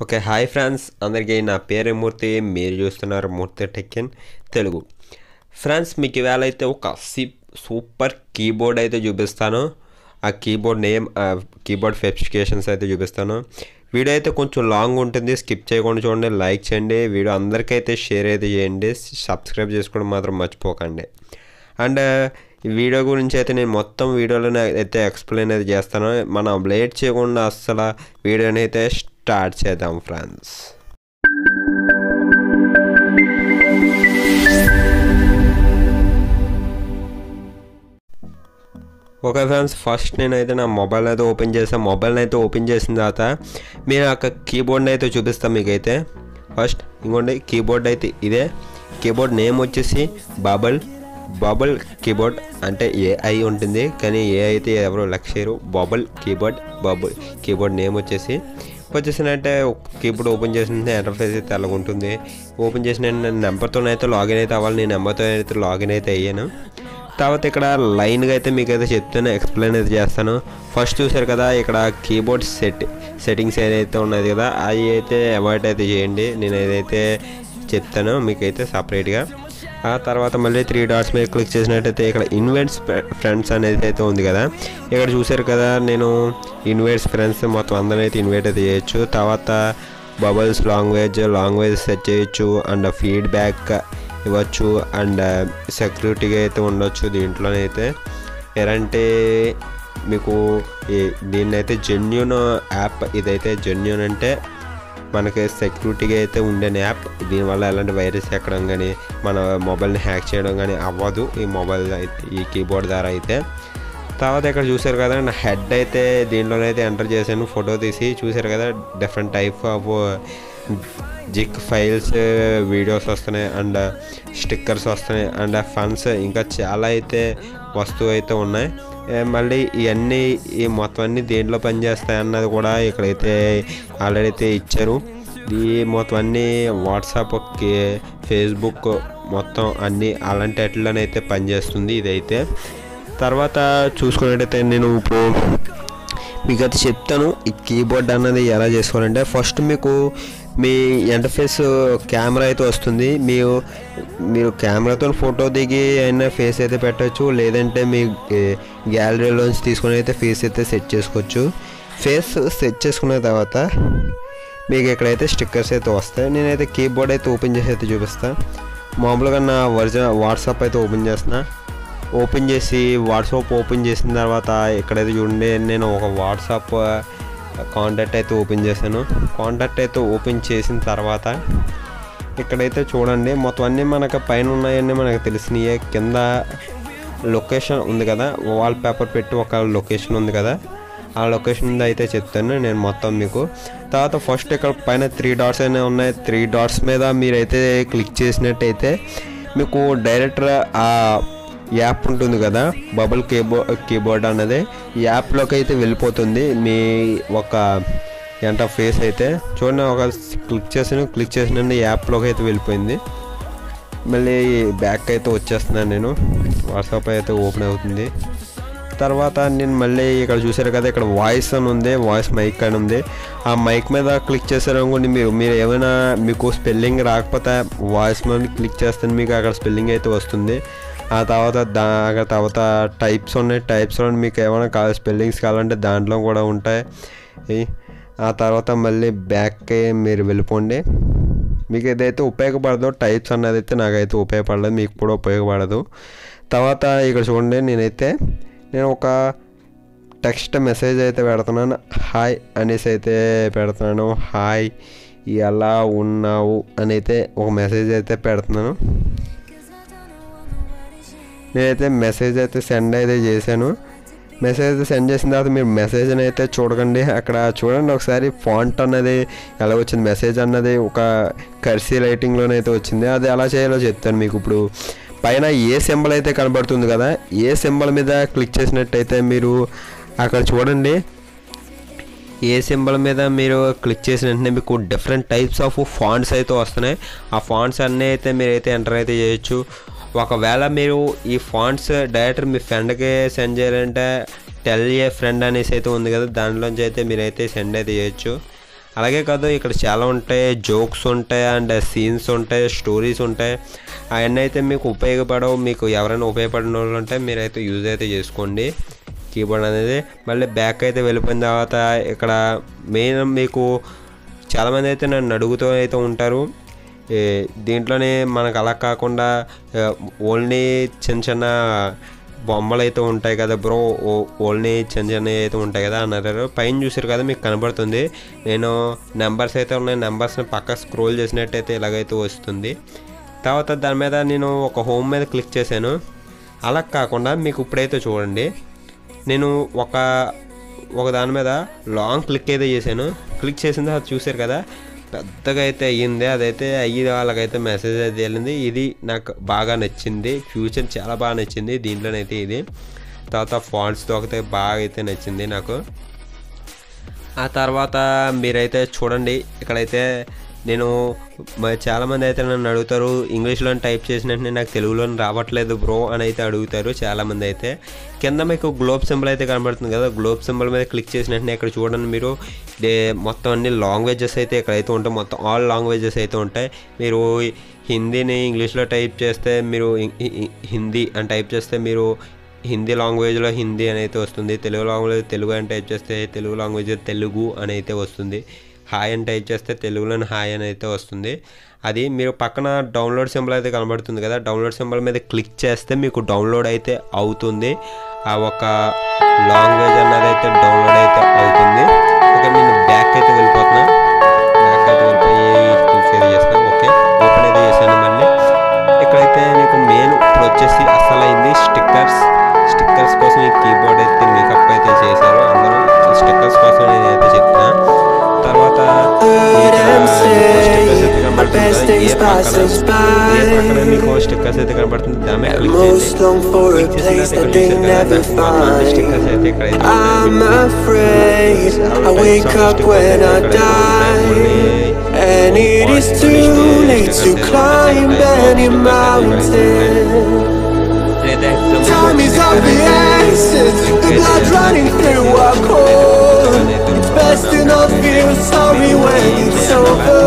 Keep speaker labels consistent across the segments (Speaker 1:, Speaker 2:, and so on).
Speaker 1: Okay hi friends అందరికీ నా పేరు మూర్తి మీరు చూస్తున్నారు మూర్తి టెక్కిన్ తెలుగు ఫ్రెండ్స్ మీకు ఇవాళ అయితే ఒక సి సూపర్ కీబోర్డ్ అయితే చూపిస్తాను ఆ కీబోర్డ్ నేమ్ కీబోర్డ్ స్పెసిఫికేషన్స్ అయితే చూపిస్తాను వీడియో అయితే కొంచెం లాంగ్ ఉంటుంది స్కిప్ చేయకుండా చూడండి లైక్ చేయండి వీడియో అందరికైతే షేర్ అయితే చేయండి సబ్స్క్రైబ్ చేసుకోవడం మాత్రం మర్చిపోకండి అండ్ ఈ వీడియో గురించి అయితే నేను మొత్తం వీడియోలోనే అయితే ఎక్స్ప్లెయిన్ అయితే చేస్తాను మనం లేట్ చేయకుండా అస్సలు వీడియోని అయితే స్టార్ట్ చేద్దాం ఫ్రెండ్స్ ఓకే ఫ్రెండ్స్ ఫస్ట్ నేనైతే నా మొబైల్ అయితే ఓపెన్ చేసాను మొబైల్ని అయితే ఓపెన్ చేసిన తర్వాత మీరు అక్కడ కీబోర్డ్ని అయితే చూపిస్తాను మీకైతే ఫస్ట్ ఇంకోండి కీబోర్డ్ అయితే ఇదే కీబోర్డ్ నేమ్ వచ్చేసి బబల్ బబుల్ కీబోర్డ్ అంటే ఏఐ ఉంటుంది కానీ ఏ అయితే ఎవరు లక్షరు bubble keyboard bubble keyboard name వచ్చేసి వచ్చేసినట్టే కీబోర్డ్ ఓపెన్ చేసిన ఇంటర్ఫేస్ అయితే అలాగ ఉంటుంది ఓపెన్ చేసిన నెంబర్తో అయితే లాగిన్ అయితే అవ్వాలి నేను నెంబర్తో అయితే లాగిన్ అయితే అయ్యాను తర్వాత ఇక్కడ లైన్గా అయితే మీకు అయితే చెప్తాను ఎక్స్ప్లెయిన్ అయితే చేస్తాను ఫస్ట్ చూసారు కదా ఇక్కడ కీబోర్డ్ సెట్ సెట్టింగ్స్ ఏదైతే ఉన్నది కదా అవి అయితే అవాయిడ్ అయితే చేయండి నేను ఏదైతే చెప్తానో మీకైతే సపరేట్గా ఆ తర్వాత మళ్ళీ త్రీ డాట్స్ మీద క్లిక్ చేసినట్టయితే ఇక్కడ ఇన్వైట్స్ ఫ్రెండ్స్ అనేది అయితే ఉంది కదా ఇక్కడ చూసారు కదా నేను ఇన్వైట్స్ ఫ్రెండ్స్ మొత్తం అందరం అయితే ఇన్వైట్ అయితే చేయొచ్చు తర్వాత బబుల్స్ లాంగ్వేజ్ లాంగ్వేజ్ సెట్ చేయొచ్చు అండ్ ఫీడ్బ్యాక్ ఇవ్వచ్చు అండ్ సెక్యూరిటీగా అయితే ఉండొచ్చు దీంట్లోనైతే ఎలాంటి మీకు దీన్ని అయితే జెన్యున్ యాప్ ఇదైతే జెన్యున్ అంటే మనకి సెక్యూరిటీగా అయితే ఉండే యాప్ దీనివల్ల ఎలాంటి వైరస్ ఎక్కడం కానీ మన మొబైల్ని హ్యాక్ చేయడం కానీ అవ్వదు ఈ మొబైల్ అయితే ఈ కీబోర్డ్ ద్వారా అయితే తర్వాత ఇక్కడ చూసారు కదా నా హెడ్ అయితే దీంట్లోనైతే ఎంటర్ చేశాను ఫోటో తీసి చూసారు కదా different type of GIF files videos వస్తున్నాయి అండ్ స్టిక్కర్స్ వస్తున్నాయి అండ్ ఫన్స్ ఇంకా చాలా అయితే వస్తువు అయితే ఉన్నాయి మళ్ళీ ఇవన్నీ ఈ మొత్తం అన్నీ దేంట్లో పనిచేస్తాయి అన్నది కూడా ఇక్కడైతే ఆల్రెడీ అయితే ఇచ్చారు ఈ మొత్తం అన్నీ వాట్సాప్ ఫేస్బుక్ మొత్తం అన్నీ అలాంటి వాటిలోనైతే పనిచేస్తుంది ఇదైతే తర్వాత చూసుకున్నట్టయితే నేను ఇప్పుడు మీకు అయితే చెప్తాను ఈ కీబోర్డ్ అన్నది ఎలా చేసుకోవాలంటే ఫస్ట్ మీకు మీ ఇంటర్ఫేస్ కెమెరా అయితే వస్తుంది మీరు మీరు కెమెరాతో ఫోటో దిగి అయినా ఫేస్ అయితే పెట్టచ్చు లేదంటే మీ గ్యాలరీలోంచి తీసుకుని అయితే ఫేస్ అయితే సెట్ చేసుకోవచ్చు ఫేస్ సెట్ చేసుకున్న తర్వాత మీకు ఇక్కడైతే స్టిక్కర్స్ అయితే వస్తాయి నేనైతే కీబోర్డ్ అయితే ఓపెన్ చేసి అయితే చూపిస్తాను మామూలుగా నా ఒరిజినల్ వాట్సాప్ అయితే ఓపెన్ చేస్తున్నా ఓపెన్ చేసి వాట్సాప్ ఓపెన్ చేసిన తర్వాత ఇక్కడైతే చూడండి నేను ఒక వాట్సాప్ కాంటాక్ట్ అయితే ఓపెన్ చేశాను కాంటాక్ట్ అయితే ఓపెన్ చేసిన తర్వాత ఇక్కడైతే చూడండి మొత్తం అన్నీ మనకు పైన ఉన్నాయన్నీ మనకు తెలిసినాయే కింద లొకేషన్ ఉంది కదా వాల్ పేపర్ పెట్టి ఒక లొకేషన్ ఉంది కదా ఆ లొకేషన్ అయితే చెప్తాను నేను మొత్తం మీకు తర్వాత ఫస్ట్ ఇక్కడ పైన త్రీ డాట్స్ అనేవి ఉన్నాయి త్రీ డాట్స్ మీద మీరైతే క్లిక్ చేసినట్టయితే మీకు డైరెక్ట్ ఆ యాప్ ఉంటుంది కదా బబుల్ కీబోర్డ్ కీబోర్డ్ అన్నది ఈ యాప్లోకి అయితే వెళ్ళిపోతుంది మీ ఒక ఎంట ఫేస్ అయితే చూడండి ఒక క్లిక్ చేసాను క్లిక్ చేసిన యాప్లోకి అయితే వెళ్ళిపోయింది మళ్ళీ బ్యాక్ అయితే వచ్చేస్తున్నాను నేను వాట్సాప్ అయితే ఓపెన్ అవుతుంది తర్వాత నేను మళ్ళీ ఇక్కడ చూసారు కదా ఇక్కడ వాయిస్ అని ఉంది వాయిస్ మైక్ అని ఉంది ఆ మైక్ మీద క్లిక్ చేశారనుకోండి మీరు మీరు ఏమైనా మీకు స్పెల్లింగ్ రాకపోతే వాయిస్ మీద క్లిక్ చేస్తే మీకు అక్కడ స్పెల్లింగ్ అయితే వస్తుంది ఆ తర్వాత దా తర్వాత టైప్స్ ఉన్నాయి టైప్స్లో మీకు ఏమైనా కావాలి స్పెల్లింగ్స్ కావాలంటే దాంట్లో కూడా ఉంటాయి ఆ తర్వాత మళ్ళీ బ్యాక్కి మీరు వెళ్ళిపోండి మీకు ఏదైతే ఉపయోగపడదో టైప్స్ అన్నది అయితే నాకైతే ఉపయోగపడలేదు మీకు కూడా ఉపయోగపడదు తర్వాత ఇక్కడ చూడండి నేనైతే నేను ఒక టెక్స్ట్ మెసేజ్ అయితే పెడుతున్నాను హాయ్ అనేసి అయితే పెడుతున్నాను హాయ్ ఎలా ఉన్నావు అని అయితే ఒక మెసేజ్ అయితే పెడుతున్నాను నేనైతే మెసేజ్ అయితే సెండ్ అయితే చేశాను మెసేజ్ అయితే సెండ్ చేసిన తర్వాత మీరు మెసేజ్ని అయితే చూడకండి అక్కడ చూడండి ఒకసారి ఫాంట్ అన్నది ఎలా వచ్చింది మెసేజ్ అన్నది ఒక కర్సీ రైటింగ్లోనైతే వచ్చింది అది ఎలా చేయాలో చెప్తాను మీకు ఇప్పుడు పైన ఏ సింబల్ అయితే కనబడుతుంది కదా ఏ సింబల్ మీద క్లిక్ చేసినట్టయితే మీరు అక్కడ చూడండి ఏ సింబల్ మీద మీరు క్లిక్ చేసిన వెంటనే మీకు డిఫరెంట్ టైప్స్ ఆఫ్ ఫాంట్స్ అయితే వస్తున్నాయి ఆ ఫాంట్స్ అన్నీ అయితే మీరైతే ఎంటర్ అయితే చేయొచ్చు ఒకవేళ మీరు ఈ ఫాంట్స్ డైరెక్ట్ మీ ఫ్రెండ్కి సెండ్ చేయాలంటే టెల్ ఏ ఫ్రెండ్ అనేసి అయితే ఉంది కదా దాంట్లోంచి అయితే మీరైతే సెండ్ అయితే చేయొచ్చు అలాగే కాదు ఇక్కడ చాలా ఉంటాయి జోక్స్ ఉంటాయి అండ్ సీన్స్ ఉంటాయి స్టోరీస్ ఉంటాయి అవన్నీ అయితే మీకు ఉపయోగపడవు మీకు ఎవరైనా ఉపయోగపడిన వాళ్ళు ఉంటే మీరైతే యూజ్ అయితే చేసుకోండి కీబోర్డ్ అనేది మళ్ళీ బ్యాక్ అయితే వెళ్ళిపోయిన తర్వాత ఇక్కడ మెయిన్ మీకు చాలామంది అయితే నన్ను అడుగుతూ అయితే ఉంటారు ఏ, దీంట్లోనే మనకు అలా కాకుండా ఆ, ఓన్లీ చిన్న చిన్న బొమ్మలు అయితే ఉంటాయి కదా బ్రో ఓ- ఓన్లీ చిన్న చిన్నవి అయితే ఉంటాయి కదా అన్నారు పైన చూసారు కదా మీకు కనబడుతుంది నేను నెంబర్స్ అయితే ఉన్నాయి నెంబర్స్ని పక్క స్క్రోల్ చేసినట్టయితే ఇలాగైతే వస్తుంది తర్వాత దాని మీద నేను ఒక హోమ్ మీద క్లిక్ చేశాను అలా కాకుండా మీకు ఇప్పుడైతే చూడండి నేను ఒక ఒక దాని మీద లాంగ్ క్లిక్ అయితే చేశాను క్లిక్ చేసిన తర్వాత చూశారు కదా పెద్దగా అయితే అయ్యింది అదైతే అయ్యి వాళ్ళకైతే మెసేజ్ అయితే వెళ్ళింది ఇది నాకు బాగా నచ్చింది ఫ్యూచర్ చాలా బాగా నచ్చింది దీంట్లోనైతే ఇది తర్వాత ఫాంట్స్తో ఒకటే బాగా అయితే నచ్చింది నాకు ఆ తర్వాత మీరైతే చూడండి ఇక్కడైతే నేను మ- చాలామంది అయితే నన్ను అడుగుతారు ఇంగ్లీష్లో టైప్ చేసిన వెంటనే నాకు తెలుగులో రావట్లేదు బ్రో అని అయితే అడుగుతారు చాలామంది అయితే కింద మీకు గ్లోబ్ సింబల్ అయితే కనబడుతుంది కదా గ్లోబ్ సింబల్ మీద క్లిక్ చేసిన వెంటనే ఇక్కడ చూడండి మీరు ఇదే మొత్తం అన్ని లాంగ్వేజెస్ అయితే ఇక్కడైతే ఉంటాయి మొత్తం ఆల్ లాంగ్వేజెస్ అయితే ఉంటాయి మీరు హిందీని ఇంగ్లీష్లో టైప్ చేస్తే మీరు ఇ- ఇ- ఇ- హిందీ అని టైప్ చేస్తే మీరు హిందీ లాంగ్వేజ్లో హిందీ అని అయితే వస్తుంది తెలుగు లాంగ్వేజ్ తెలుగు అని టైప్ చేస్తే తెలుగు లాంగ్వేజ్ తెలుగు అని అయితే వస్తుంది హాయ్ అని టైప్ చేస్తే తెలుగులోని హాయ్ అని అయితే వస్తుంది అది మీరు పక్కన డౌన్లోడ్ సింబల్ అయితే కనబడుతుంది కదా డౌన్లోడ్ సింబల్ మీద క్లిక్ చేస్తే మీకు డౌన్లోడ్ అయితే అవుతుంది ఆ ఒక లాంగ్వేజ్ అన్నది అయితే డౌన్లోడ్ అయితే అవుతుంది ఓకే నేను బ్యాక్ అయితే వెళ్ళిపోతున్నా బ్యాక్ అయితే వెళ్ళిపోయి చూసేది చేస్తాను ఓకే ఓపెన్ అయితే చేశాను మళ్ళీ ఇక్కడైతే మీకు మెయిన్ ఇప్పుడు వచ్చేసి అసలు అయింది స్టిక్కర్స్ స్టిక్కర్స్ కోసం ఈ కీబోర్డ్ అయితే మేకప్ అయితే చేశారు అందరూ స్టిక్కర్స్ కోసం నేనైతే చెప్తున్నా తర్వాత ఇక్కడ
Speaker 2: and say
Speaker 1: stickers అయితే
Speaker 2: my best
Speaker 1: కనబడుతుంది
Speaker 2: days
Speaker 1: కదా, ఏ
Speaker 2: passes
Speaker 1: పక్కన ఏ పక్కన
Speaker 2: by.
Speaker 1: మీకు స్టిక్కర్స్ అయితే కనబడుతుంది దాని మీద click
Speaker 2: Most long for a
Speaker 1: click చేసిన
Speaker 2: place
Speaker 1: తర్వాత
Speaker 2: that
Speaker 1: ఇక్కడ
Speaker 2: they
Speaker 1: చూశారు కదా,
Speaker 2: never
Speaker 1: నాకు మొత్తం స్టిక్కర్స్
Speaker 2: find.
Speaker 1: అయితే ఇక్కడైతే
Speaker 2: I'm
Speaker 1: ఉన్నాయి.
Speaker 2: afraid I wake up when I die, and it is too late to climb any mountain. Time is of the essence, the blood running through our core. It's best to not feel sorry when it's over.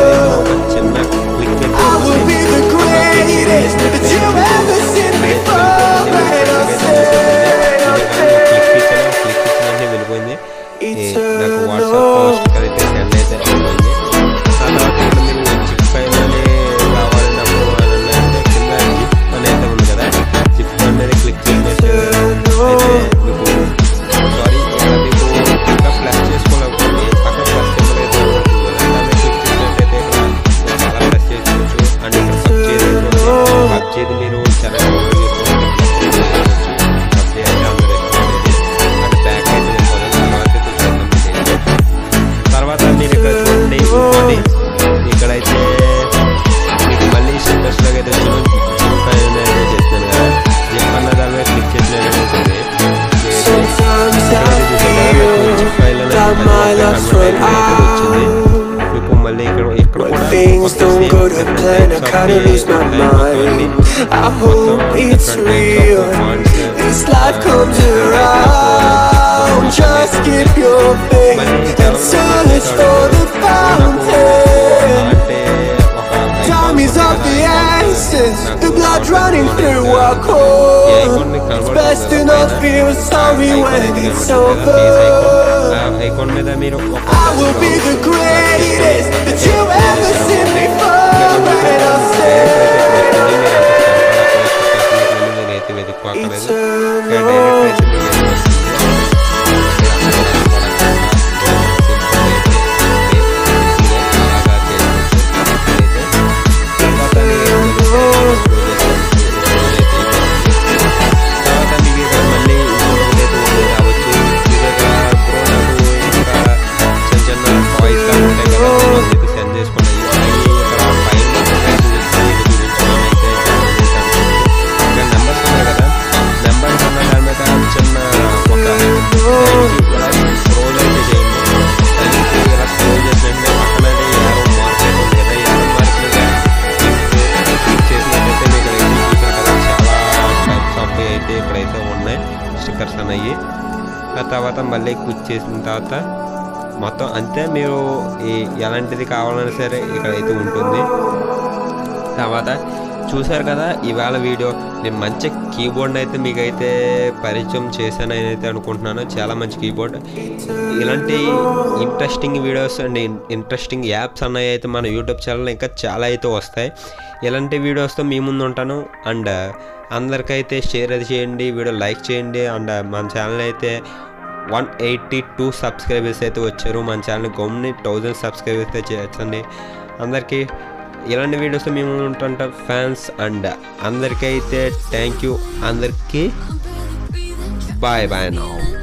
Speaker 2: I will be the greatest that you've ever seen before. And I'll say, I'll say,
Speaker 1: వెళ్ళిపోయింది
Speaker 2: Eternal.
Speaker 1: నాకు WhatsApp sticker అయితే send అయితే అయిపోయింది ఆ తర్వాత ఇక్కడ మీరు chip file అని కావాలన్నప్పుడు అని అంటే కింద జిప్ అని అయితే ఉంది కదా జిప్ అనేది క్లిక్ చేసినట్టు అయితే మీకు సారీ ఇక్కడ మీకు ఇంకా ప్లస్ చేసుకోవాలనుకోండి పక్కన ప్లస్ సింబల్ అయితే ఉంటుంది కదా దాన్ని క్లిక్ చేసినట్టయితే ఇక్కడ మీరు చాలా ప్లస్ చేసుకోవచ్చు అండ్ ఇక్కడ పబ్జీ పబ్జీది మీరు చాలా డౌన్లోడ్ చేసుకోవచ్చు పబ్జీ అయితే అందరూ ఇష్టపడేది అండ్ బ్యాక్ అయితే వెళ్ళిపోతుంది తర్వాత అయితే చూద్దాం ఇది. తర్వాత మీరు ఇక్కడ చూడండి ఇంకోటి ఇక్కడైతే మీకు మళ్ళీ స్టిక్కర్స్ లాగా అయితే వచ్చాను జిప్ పైన అయితే చేస్తున్నాను కదా జిప్ అన్న దాని మీద క్లిక్ చేసినట్టు ఉంటుంది
Speaker 2: Sometimes I feel that my life's run out.
Speaker 1: మీకు మళ్ళీ ఇక్కడ ఇక్కడ
Speaker 2: When
Speaker 1: కూడా
Speaker 2: things
Speaker 1: కొత్త
Speaker 2: don't
Speaker 1: same
Speaker 2: go to
Speaker 1: different
Speaker 2: plan, I
Speaker 1: types of
Speaker 2: kinda lose my
Speaker 1: type of
Speaker 2: mind.
Speaker 1: coding.
Speaker 2: I hope it's
Speaker 1: different types of
Speaker 2: real.
Speaker 1: fonts, uh,
Speaker 2: This life comes around. Just keep your faith and search for the fountain.
Speaker 1: అంటే ఒక
Speaker 2: Time is of the essence, the blood running through our
Speaker 1: ఈ
Speaker 2: core.
Speaker 1: icon ని
Speaker 2: It's
Speaker 1: కనబడుతుంది
Speaker 2: best to
Speaker 1: కదా
Speaker 2: not
Speaker 1: పైన.
Speaker 2: feel sorry
Speaker 1: icon
Speaker 2: when
Speaker 1: అయితే
Speaker 2: it's
Speaker 1: కనబడుతుంది కదా, face icon.
Speaker 2: over.
Speaker 1: ఆ icon మీద మీరు ఒక
Speaker 2: I will be the greatest that you've ever seen before. And I'll say,
Speaker 1: మీరైతే వెతుక్కోక్కర్లేదు
Speaker 2: eternal.
Speaker 1: నెంబర్స్ ఉన్నాయి కదా నెంబర్స్ ఉన్న దాని మీద చిన్న ఒక లైన్కి ఇలా స్క్రోల్ అయితే చేయండి లైన్కి ఇలా స్క్రోల్ చేసినట్టే పక్కన యారో మార్కెట్ ఉంది కదా యారో మార్కెట్ క్లిక్ చేసినట్టయితే మీకు ఇక్కడ ఎక్కువ చూసారు కదా చాలా టైప్స్ ఆఫ్ అయితే ఇక్కడైతే ఉన్నాయి స్టిక్కర్స్ అనేవి ఆ తర్వాత మళ్ళీ క్లిక్ చేసిన తర్వాత మొత్తం అంతే మీరు ఈ ఎలాంటిది కావాలన్నా సరే ఇక్కడైతే ఉంటుంది తర్వాత చూశారు కదా ఇవాళ వీడియో నేను మంచి కీబోర్డ్ అయితే మీకైతే పరిచయం చేశానని అయితే అనుకుంటున్నాను చాలా మంచి కీబోర్డ్ ఇలాంటి interesting videos and interesting apps అన్నవి అయితే మన యూట్యూబ్ ఛానల్ ఇంకా చాలా అయితే వస్తాయి ఇలాంటి వీడియోస్తో మీ ముందు ఉంటాను అండ్ అందరికైతే షేర్ అది చేయండి వీడియో లైక్ చేయండి అండ్ మన ఛానల్ అయితే వన్ ఎయిటీ టూ సబ్స్క్రైబర్స్ అయితే వచ్చారు మన ఛానల్ గమ్ని థౌజండ్ సబ్స్క్రైబర్స్ అయితే చేర్చండి అందరికీ ఇలాంటి వీడియోస్ మేము ఉంటుంటాం ఫ్యాన్స్ అండ్ అందరికీ అయితే థ్యాంక్ యూ అందరికీ బాయ్ బాయ్ నా